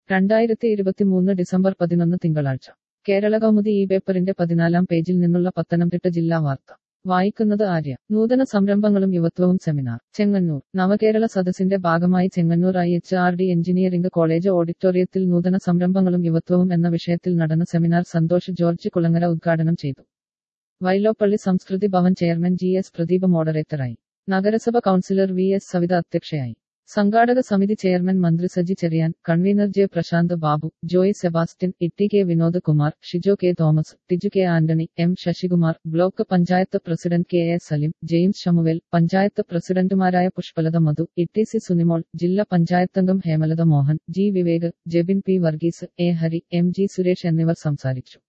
രണ്ടായിരത്തി ഇരുപത്തിമൂന്ന് ഡിസംബർ പതിനൊന്ന് തിങ്കളാഴ്ച കേരള കൗമുദി ഈ പേപ്പറിന്റെ പതിനാലാം പേജിൽ നിന്നുള്ള പത്തനംതിട്ട ജില്ലാ വാർത്ത വായിക്കുന്നത് ആര്യ നൂതന സംരംഭങ്ങളും യുവത്വവും സെമിനാർ ചെങ്ങന്നൂർ നവകേരള സദസ്സിന്റെ ഭാഗമായി Chengannur I H R D engineering college ഓഡിറ്റോറിയത്തിൽ നൂതന സംരംഭങ്ങളും യുവത്വവും എന്ന വിഷയത്തിൽ നടന്ന സെമിനാർ സന്തോഷ് ജോർജ് കുളങ്ങര ഉദ്ഘാടനം ചെയ്തു Vyloppilly Samskriti Bhavan chairman G S Pradeep മോഡറേറ്ററായി നഗരസഭ കൗൺസിലർ വി എസ് സവിത അധ്യക്ഷയായി സംഘാടക സമിതി ചെയർമാൻ മന്ത്രി Saji Cheriyan convener J Prasanth Babu Joy Sebastian Itty K Vinod Kumar Shijo K Thomas Tiju K Antony M Sasikumar block panchayat president K A Salim James Shamuel panchayat പ്രസിഡന്റുമാരായ പുഷ്പലത മധു ഇട്ടി സി സുനിമോൾ ജില്ലാ പഞ്ചായത്തംഗം Hemalatha Mohan G Vivek Jebin P Varghese A Hari M G Suresh എന്നിവർ സംസാരിച്ചു